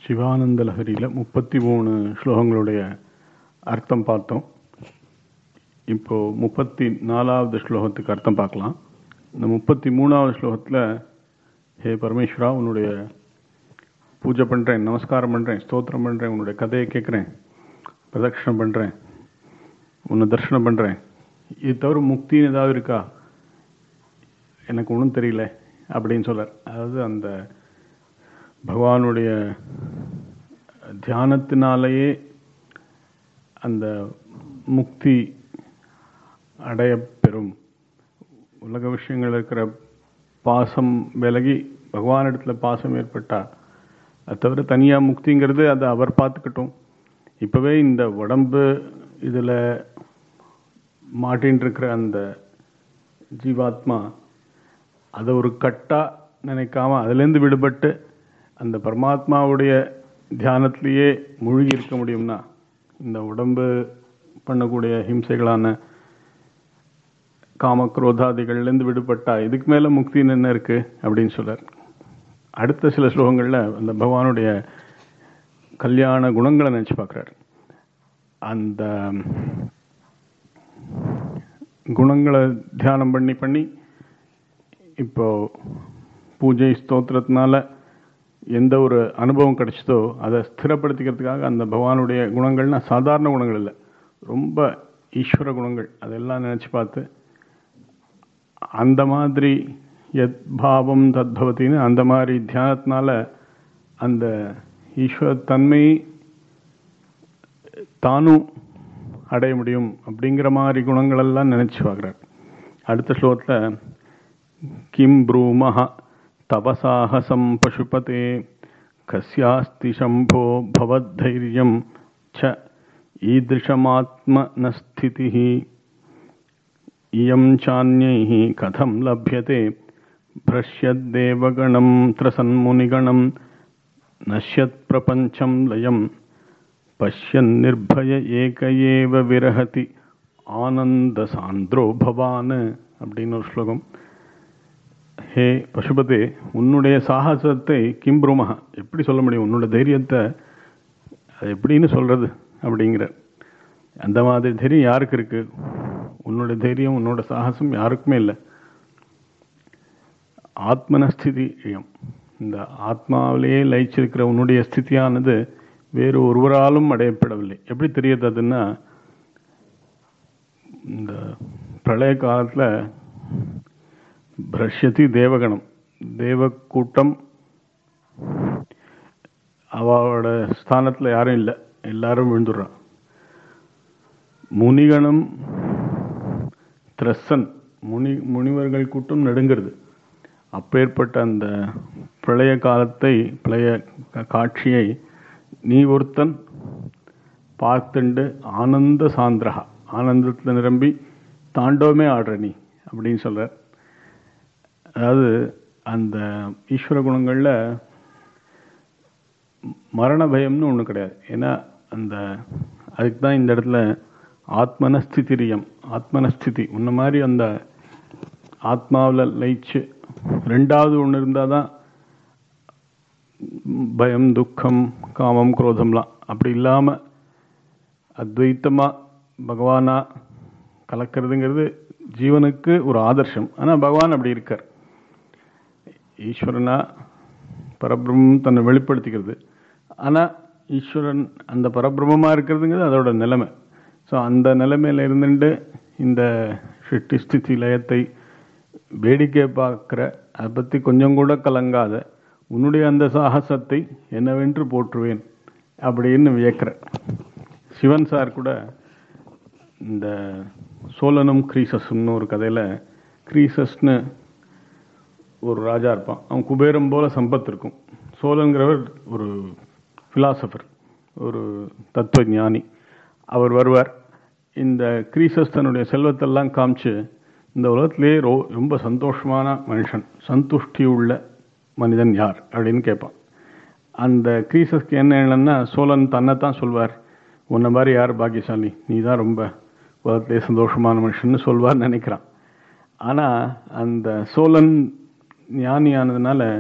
சிவானந்த லஹரியில் முப்பத்தி மூணு ஸ்லோகங்களுடைய அர்த்தம் பார்த்தோம் இப்போ முப்பத்தி நாலாவது ஸ்லோகத்துக்கு அர்த்தம் பார்க்கலாம் இந்த முப்பத்தி மூணாவது ஸ்லோகத்தில் ஹே பரமேஸ்வரா உன்னுடைய பூஜை பண்ணுறேன் நமஸ்காரம் பண்ணுறேன் ஸ்தோத்திரம் பண்ணுறேன் உன்னுடைய கதையை கேட்குறேன் பிரதட்சணம் பண்ணுறேன் உன்னை தரிசனம் பண்ணுறேன் இது தவிர முக்தின்னு ஏதாவது இருக்கா எனக்கு ஒன்றும் தெரியல அப்படின்னு சொல்றார் அதாவது அந்த பகவானுடைய தியானத்தினாலேயே அந்த முக்தி அடையப்பெறும் உலக விஷயங்கள் இருக்கிற பாசம் விலகி பகவானிடத்துல பாசம் ஏற்பட்டா அது தவிர தனியாக முக்திங்கிறது அதை அவர் பார்த்துக்கட்டும் இப்போவே இந்த உடம்பு இதில் மாட்டின்னு இருக்கிற அந்த ஜீவாத்மா அதை ஒரு கட்டா நினைக்காம அதுலேருந்து விடுபட்டு அந்த பரமாத்மாவுடைய தியானத்திலேயே மூழ்கி இருக்க முடியும்னா இந்த உடம்பு பண்ணக்கூடிய ஹிம்சைகளான காமக்ரோதாதிகள்லேருந்து விடுபட்டா இதுக்கு மேலே முக்தின்னு என்ன இருக்கு அப்படின்னு சொல்றார் அடுத்த சில ஸ்லோகங்களில் அந்த பகவானுடைய கல்யாண குணங்களை நினச்சி பார்க்குறாரு அந்த குணங்களை தியானம் பண்ணி பண்ணி இப்போ பூஜை ஸ்தோத்திரத்தினால எந்த ஒரு அனுபவம் கிடைச்சதோ அதை ஸ்திரப்படுத்திக்கிறதுக்காக அந்த பகவானுடைய குணங்கள்னா சாதாரண குணங்கள் இல்லை ரொம்ப ஈஸ்வர குணங்கள் அதெல்லாம் நினச்சி பார்த்து அந்த மாதிரி எத் பாவம் தத்பவத்தின்னு அந்த மாதிரி தியானத்தினால அந்த ஈஸ்வர தன்மை தானும் அடைய முடியும் அப்படிங்கிற மாதிரி குணங்களெல்லாம் நினச்சி பார்க்குறார் அடுத்த ஸ்லோகத்தில் கிம் ப்ரூமஹ தபசாஹசம் பசுபதே கஸ்யாஸ்தி சம்போ பவத்தைரியம் ச ஈதृशमात्मनस्थितिः इयं चान्यैः कथं लभ्यते भ्रश्यद्देवगणं त्रसन्मुनिगणं नश्यत्प्रपञ्चं लयं பஷ்யன் ஏக ஏவ விரஹதி ஆனந்த சாந்திரோ பவான் அப்படின்னு ஒரு ஸ்லோகம் ஹே பசுபதே உன்னுடைய சாகசத்தை கிம்ப்ருமஹ எப்படி சொல்ல முடியும் உன்னோட தைரியத்தை அது எப்படின்னு சொல்றது அப்படிங்கிற அந்த மாதிரி தைரியம் யாருக்கு இருக்கு உன்னோட தைரியம் உன்னோட சாகசம் யாருக்குமே இல்லை ஆத்மனஸ்திதி இந்த ஆத்மாவிலேயே லயிச்சிருக்கிற உன்னுடைய ஸ்திதியானது வேறு ஒருவராலும் அடையப்படவில்லை எப்படி தெரியுது அதுன்னா இந்த பிரளய காலத்தில் பிரஷ்யதி தேவகணம் தேவ கூட்டம் அவளோட ஸ்தானத்தில் யாரும் இல்லை எல்லாரும் விழுந்துடுறான் முனிகணம் திரசன் முனி முனிவர்கள் கூட்டம் நடுங்கிறது அப்பேற்பட்ட அந்த பிரளய காலத்தை பிரளய காட்சியை நீ ஒருத்தன் பார்த்துண்டு ஆனந்த சாந்திரகா ஆனந்தத்தில் நிரம்பி தாண்டவமே ஆடுற நீ அப்படின்னு சொல்ற அதாவது அந்த ஈஸ்வர குணங்களில் மரண பயம்னு ஒன்று கிடையாது ஏன்னா அந்த அதுக்கு தான் இந்த இடத்துல ஆத்மனஸ்திதிரியம் ஆத்மனஸ்திதி உன்ன மாதிரி அந்த ஆத்மாவில் லயிச்சு ரெண்டாவது ஒன்று இருந்தால் தான் பயம் துக்கம் காமம் குரோதம்லாம் அப்படி இல்லாமல் அத்வைத்தமாக பகவானா கலக்கிறதுங்கிறது ஜீவனுக்கு ஒரு ஆதர்சம் ஆனால் பகவான் அப்படி இருக்கார் ஈஸ்வரனா பரபிரம்மம் தன்னை வெளிப்படுத்திக்கிறது ஆனால் ஈஸ்வரன் அந்த பரபிரமமாக இருக்கிறதுங்கிறது அதோட நிலைமை ஸோ அந்த நிலைமையில் இருந்துட்டு இந்த ஷிட்டி ஸ்திதி லயத்தை வேடிக்கை பார்க்குற அதை பற்றி கொஞ்சம் கூட கலங்காத உன்னுடைய அந்த சாகசத்தை என்னவென்று போற்றுவேன் அப்படின்னு வியக்கிற சிவன் சார் கூட இந்த சோழனும் கிரீசஸ்னு ஒரு கதையில் கிரீசஸ்னு ஒரு ராஜா இருப்பான் அவன் குபேரம் போல சம்பத் இருக்கும் சோழங்கிறவர் ஒரு ஃபிலாசபர் ஒரு தத்துவ ஞானி அவர் வருவார் இந்த கிரீசஸ் தன்னுடைய செல்வத்தெல்லாம் காமிச்சு இந்த உலகத்திலேயே ரோ ரொம்ப சந்தோஷமான மனுஷன் சந்துஷ்டி உள்ள மனிதன் யார் அப்படின்னு கேட்பான் அந்த கிரீசஸ்க்கு என்ன இல்லைன்னா சோழன் தன்னைத்தான் சொல்வார் உன்ன மாதிரி யார் பாக்கியசாலி நீ தான் ரொம்ப உலகத்திலே சந்தோஷமான மனுஷன்னு சொல்வார்னு நினைக்கிறான் ஆனால் அந்த சோழன் ஞானியானதுனால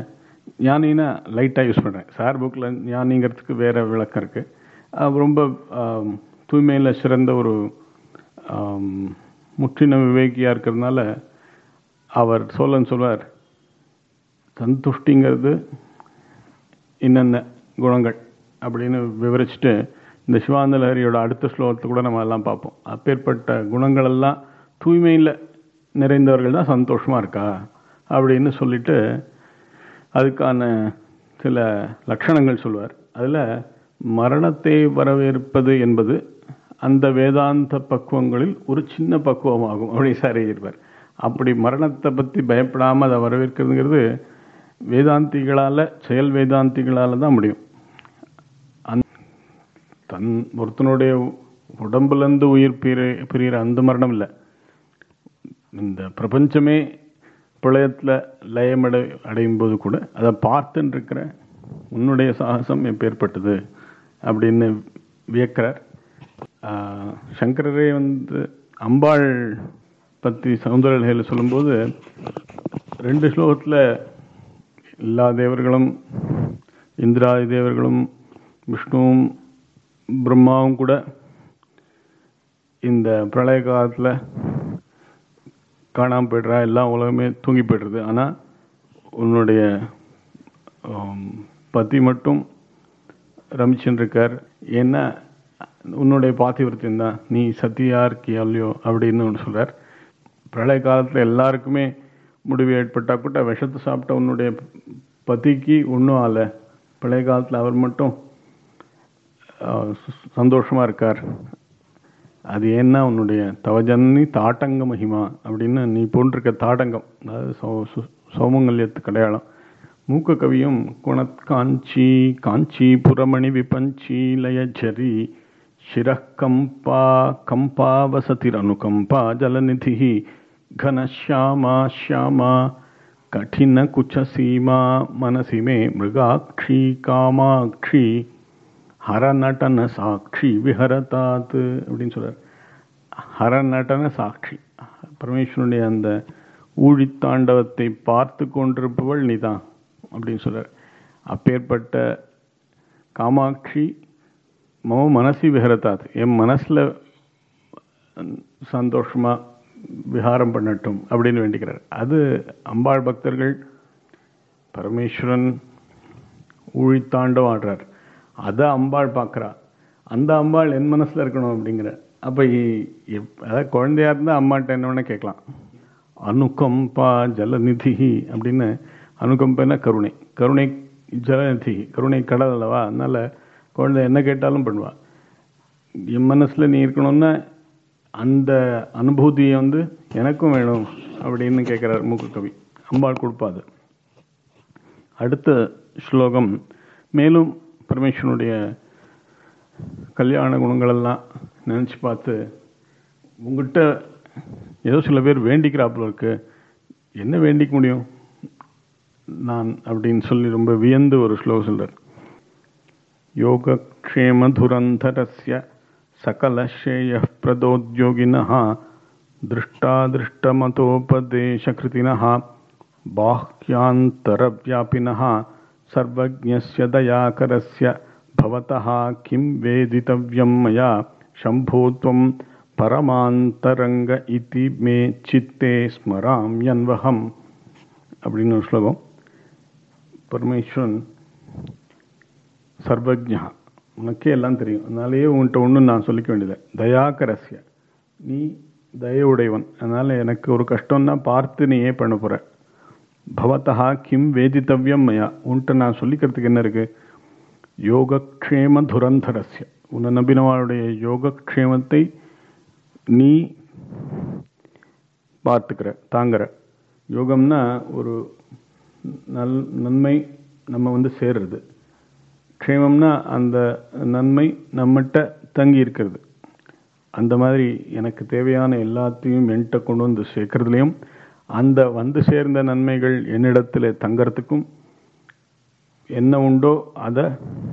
ஞானின்னா லைட்டாக யூஸ் பண்ணுறேன் சார் புக்கில் ஞானிங்கிறதுக்கு வேறு விளக்கம் இருக்குது ரொம்ப ஆம், தூய்மையில சிறந்த ஒரு ஆம், முற்றின விவேகியாக இருக்கிறதுனால அவர் சொல்லன்னு சொல்வார் சந்துஷ்டிங்கிறது என்னென்ன குணங்கள் அப்படின்னு விவரிச்சுட்டு இந்த சிவானந்த லஹரியோட அடுத்த ஸ்லோகத்தை கூட நம்ம எல்லாம் பார்ப்போம் அப்பேற்பட்ட குணங்கள் எல்லாம் தூய்மையில் நிறைந்தவர்கள் தான் சந்தோஷமாக இருக்கா அப்படின்னு சொல்லிட்டு அதுக்கான சில லட்சணங்கள் சொல்வார் அதில் மரணத்தை வரவேற்பது என்பது அந்த வேதாந்த பக்குவங்களில் ஒரு சின்ன பக்குவமாகும் அப்படி சார் இருப்பார் அப்படி மரணத்தை பற்றி பயப்படாமல் அதை வரவேற்கிறதுங்கிறது வேதாந்திகளால் செயல் வேதாந்திகளால் தான் முடியும் அந் தன் ஒருத்தனுடைய உடம்புலேருந்து உயிர் பிரி பிரிகிற அந்த மரணம் இல்லை இந்த பிரபஞ்சமே பிரளயத்தில் லயமடை அடையும் போது கூட அதை பார்த்துன்னு இருக்கிற உன்னுடைய சாகசம் எப்பேற்பட்டது அப்படின்னு வியக்கிறார் ஆஹ் சங்கரரே வந்து அம்பாள் பற்றி சௌந்தரலையில் சொல்லும்போது ரெண்டு ஸ்லோகத்தில் எல்லா தேவர்களும் இந்திராதி தேவர்களும் விஷ்ணுவும் பிரம்மாவும் கூட இந்த பிரளய காலத்தில் காணாமல் போய்ட்றா எல்லா உலகமே தூங்கி போய்டுறது ஆனால் உன்னுடைய ஆம், பதி மட்டும் ரமிச்சுன்னு இருக்கார் ஏன்னா உன்னுடைய பாத்திவிரத்தியம் தான் நீ சத்தியா இருக்கியா இல்லையோ அப்படின்னு ஒன்று சொல்றார் பிரளய காலத்தில் எல்லாருக்குமே முடிவு ஏற்பட்டா கூட விஷத்தை சாப்பிட்ட உன்னுடைய பதிக்கு ஒன்றும் ஆகல பிரளய காலத்தில் அவர் மட்டும் ஆ, சு- சந்தோஷமா இருக்கார் அது ஏன்னா உன்னுடைய தவஜன்னி தாட்டங்க மகிமா அப்படின்னு நீ போன்றிருக்க தாட்டங்கம் அதாவது சௌ- சு- சௌமங்கல்யத்துக்கு அடையாளம் மூக்க கவியும் குணத் காஞ்சி காஞ்சி புறமணி விபஞ்சி லயஜரி ಶಿರಃಕಂಪಾ ಕಂಪಾವಸತಿರನುಕಂಪಾ ಜಲನಿಧಿ ಘನಶ್ಯಾಮಾ ಶ್ಯಾಮಾ ಕಠಿಣ ಕುಚ ಸೀಮಾ ಮನಸಿ ಮೇ ಮೃಗಾಕ್ಷಿ ಕಾಮಾಕ್ಷಿ ஹரநடன சாட்சி விஹரதாத் அப்படின்னு சொல்றார் ஹரநடன சாட்சி பரமேஸ்வரனுடைய அந்த ஊழித்தாண்டவத்தை பார்த்து கொண்டிருப்பவள் நீதான் அப்படின்னு சொல்றார் அப்பேற்பட்ட காமாட்சி மம மனசி விஹரதாத் என் மனசுல சந்தோஷமா விஹாரம் பண்ணட்டும் அப்படின்னு வேண்டிக்கிறார் அது அம்பாள் பக்தர்கள் பரமேஸ்வரன் ஊழித்தாண்டவம் ஆடுறார் அதை அம்பாள் பார்க்குறா அந்த அம்பாள் என் மனசுல இருக்கணும் அப்படிங்கிற அப்போ அதாவது குழந்தையா இருந்தால் அம்மாட்ட என்ன வேணா கேட்கலாம் அனுகம்பா ஜலநிதி அப்படின்னு அனுகம்பனா கருணை கருணை ஜலநிதி கருணை கடல் அல்லவா அதனால குழந்தை என்ன கேட்டாலும் பண்ணுவா என் மனசுல நீ இருக்கணும்னா அந்த அனுபூதியை வந்து எனக்கும் வேணும் அப்படின்னு கேட்குறார் மூக்கு கவி அம்பாள் கொடுப்பாது அடுத்த ஸ்லோகம் மேலும் பரமேஸ்வரனுடைய கல்யாண குணங்களெல்லாம் நினச்சி பார்த்து உங்ககிட்ட ஏதோ சில பேர் வேண்டிக்கிறாப்புல இருக்கு என்ன வேண்டிக்க முடியும் நான் அப்படின்னு சொல்லி ரொம்ப வியந்து ஒரு ஸ்லோகம் சொல்றார் योगक्षेमधुरन्धरस्य सकलश्रेयःप्रदोद्योगिनः दृष्टादृष्टमतोपदेशकृतिनः बाह्यान्तरव्यापिनः सर्वज्ञस्य दयाकरस्य भवतः किं वेदितव्यं मया शम्भो त्वं परमान्तरङ्ग इति मे चित्ते स्मराम्यन्वहम् அப்படின்னு ஒரு ஸ்லோகம் பரமேஸ்வரன் சர்வஜா உனக்கே எல்லாம் தெரியும் அதனாலேயே உன்கிட்ட ஒன்றும் நான் சொல்லிக்க வேண்டியதில்லை தயாகரஸ்ய நீ தயவுடையவன் அதனால எனக்கு ஒரு கஷ்டம்னா பார்த்து நீ ஏன் பண்ண போற பவத்தா கிம் வேதித்தவ்யம் மயா உன்கிட்ட நான் சொல்லிக்கிறதுக்கு என்ன இருக்கு யோகக்ஷேம துரந்தரஸ்ய உன்னை நம்பினவாளுடைய யோகக்ஷேமத்தை நீ பார்த்துக்கிற தாங்குற யோகம்னா ஒரு நல் நன்மை நம்ம வந்து சேர்றது க்ஷேமம்னா அந்த நன்மை நம்மகிட்ட தங்கி இருக்கிறது அந்த மாதிரி எனக்கு தேவையான எல்லாத்தையும் என்கிட்ட கொண்டு வந்து சேர்க்கறதுலையும் அந்த வந்து சேர்ந்த நன்மைகள் என்னிடத்தில் தங்கறதுக்கும் என்ன உண்டோ அதை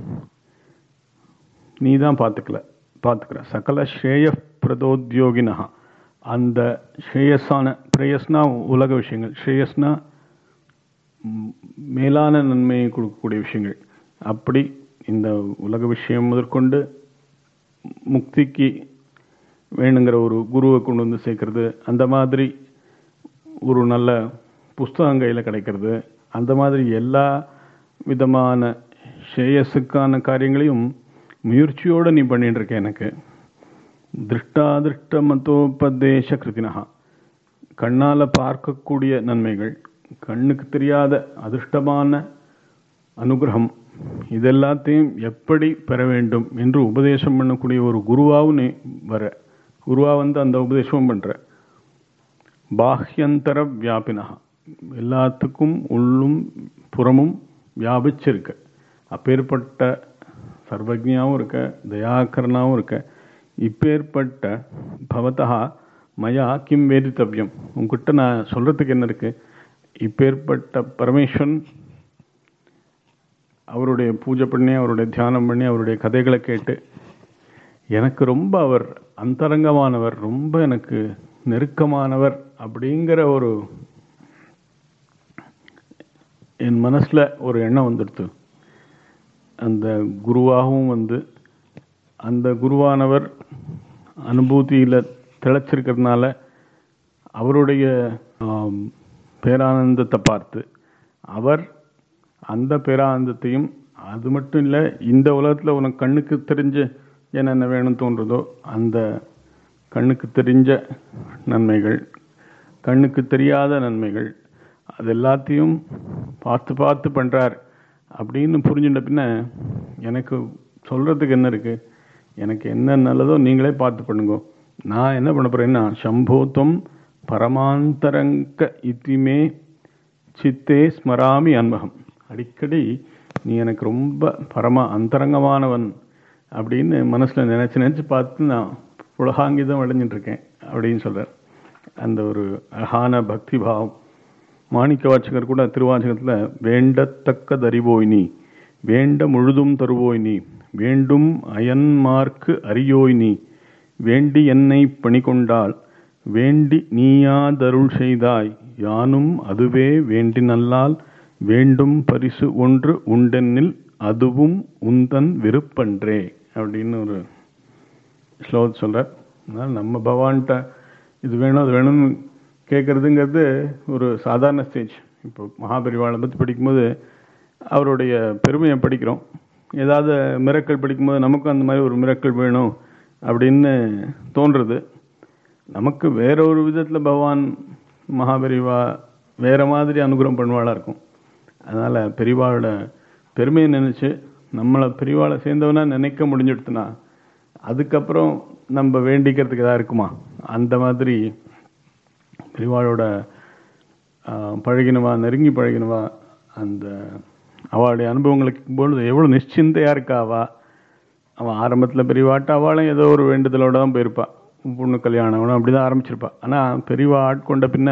நீ தான் பார்த்துக்கல பார்த்துக்கிற சகல ஸ்ரேய பிரதோத்யோகினா அந்த ஸ்ரேயஸான பிரேயஸ்னா உலக விஷயங்கள் ஸ்ரேயஸ்னா ம், மேலான நன்மையை கொடுக்கக்கூடிய விஷயங்கள் அப்படி இந்த உலக விஷயம் முதற்கொண்டு முக்திக்கு வேணுங்கிற ஒரு குருவை கொண்டு வந்து சேர்க்கறது அந்த மாதிரி ஒரு நல்ல புஸ்தகம் கையில் கிடைக்கிறது அந்த மாதிரி எல்லா விதமான ஸ்ரேயஸுக்கான காரியங்களையும் முயற்சியோடு நீ பண்ணிட்டு இருக்க எனக்கு திருஷ்டாதிருஷ்ட மதோபதேச கிருத்தினஹா கண்ணால பார்க்கக்கூடிய நன்மைகள் கண்ணுக்கு தெரியாத அதிர்ஷ்டமான அனுகிரகம் இதெல்லாத்தையும் எப்படி பெற வேண்டும் என்று உபதேசம் பண்ணக்கூடிய ஒரு குருவாவும் நீ வர குருவா வந்து அந்த உபதேசமும் பண்ற பாஹ்யந்தர வியாபினா எல்லாத்துக்கும் உள்ளும் புறமும் வியாபிச்சிருக்க அப்பேற்பட்ட சர்வஜாவும் இருக்க தயாகரனாவும் இருக்க இப்பேற்பட்ட பவதா மயா கிம் வேதித்தவ்யம் உங்ககிட்ட நான் சொல்றதுக்கு என்ன இருக்கு இப்பேற்பட்ட பரமேஸ்வரன் அவருடைய பூஜை பண்ணி அவருடைய தியானம் பண்ணி அவருடைய கதைகளை கேட்டு எனக்கு ரொம்ப அவர் அந்தரங்கமானவர் ரொம்ப எனக்கு நெருக்கமானவர் அப்படிங்கிற ஒரு என் மனசுல ஒரு எண்ணம் வந்துடுத்து அந்த குருவாகவும் வந்து அந்த குருவானவர் அனுபூதியில திளைச்சிருக்கிறதுனால அவருடைய ஆம், பேரானந்தத்தை பார்த்து அவர் அந்த பேரானந்தத்தையும் அது மட்டும் இல்லை இந்த உலகத்தில் உனக்கு கண்ணுக்கு தெரிஞ்ச என்னென்ன வேணும் தோன்றதோ அந்த கண்ணுக்கு தெரிஞ்ச நன்மைகள் கண்ணுக்கு தெரியாத நன்மைகள் அது எல்லாத்தையும் பார்த்து பார்த்து பண்றார் அப்படின்னு புரிஞ்சுட்ட பின்ன எனக்கு சொல்றதுக்கு என்ன இருக்கு எனக்கு என்ன நல்லதோ நீங்களே பார்த்து பண்ணுங்க நான் என்ன பண்ண போறேன்னா சம்போத்தம் பரமாந்தரங்க இத்திமே சித்தே ஸ்மராமி அன்பகம் அடிக்கடி நீ எனக்கு ரொம்ப பரம அந்தரங்கமானவன் அப்படின்னு மனசுல நினைச்சு நினைச்சு பார்த்து நான் புலகாங்கிதம் அடைஞ்சிட்டு இருக்கேன் அப்படின்னு சொல்றார் அந்த ஒரு அழகான பக்தி பாவம் மாணிக்க வாச்சகர் கூட திருவாச்சகத்துல வேண்டத்தக்கதறிவோய் நீ வேண்ட முழுதும் தருவோய் நீ வேண்டும் அயன்மார்க்கு அறியோய் நீ வேண்டி என்னை பணிகொண்டால் வேண்டி நீயாதருள் செய்தாய் யானும் அதுவே வேண்டி நல்லால் வேண்டும் பரிசு ஒன்று உண்டென்னில் அதுவும் உந்தன் விருப்பன்றே அப்படின்னு ஒரு ஸ்லோகம் சொல்றார் அதனால நம்ம பகவான்கிட்ட இது வேணும் அது வேணும்னு கேட்கறதுங்கிறது ஒரு சாதாரண ஸ்டேஜ் இப்போ மகாபரிவாளை பற்றி படிக்கும்போது அவருடைய பெருமையை படிக்கிறோம் ஏதாவது மிரக்கல் படிக்கும்போது நமக்கும் அந்த மாதிரி ஒரு மிரக்கல் வேணும் அப்படின்னு தோன்றுறது நமக்கு வேற ஒரு விதத்தில் பகவான் மகாபெரிவா வேற மாதிரி அனுகிரகம் பண்ணுவாளா இருக்கும் அதனால பெரியவாளோட பெருமையை நினைச்சு நம்மளை பெரியவாளை சேர்ந்தவனா நினைக்க முடிஞ்சிடுத்துனா அதுக்கப்புறம் நம்ம வேண்டிக்கிறதுக்கு ஏதாவது இருக்குமா அந்த மாதிரி பெரியவாளோட ஆஹ், பழகினவா நெருங்கி பழகினவா அந்த அவளுடைய அனுபவங்களுக்கு பொழுது எவ்வளோ நிশ্চিந்தையா இருக்கா அவ அவன் ஆரம்பத்தில் பெரியவாட்ட அவளும் ஏதோ ஒரு வேண்டுதலோட தான் போயிருப்பா பொண்ணு கல்யாணம் அப்படிதான் ஆரம்பிச்சிருப்பா ஆனால் பெரியவா ஆட்கொண்ட பின்ன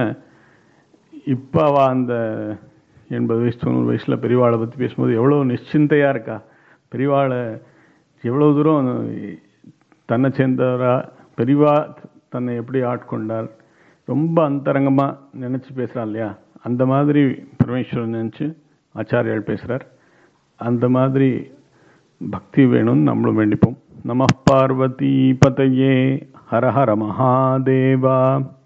இப்போ அவ அந்த எண்பது வயசு தொண்ணூறு வயசுல பெரியவாளை பற்றி பேசும்போது எவ்வளோ நிশ্চিந்தையா இருக்கா பெரியவாளை எவ்வளோ தூரம் தன்னை சேர்ந்தவரா பெரியவா தன்னை எப்படி ஆட்கொண்டார் ரொம்ப அந்தரங்கமா நினைச்சு பேசுறா இல்லையா அந்த மாதிரி பரமேஸ்வரன் நினைச்சு ஆச்சாரியால் பேசுறார் அந்த மாதிரி பக்தி வேணும்னு நம்மளும் வேண்டிப்போம் நம பார்வதி பதையே ஹர ஹர மகாதேவா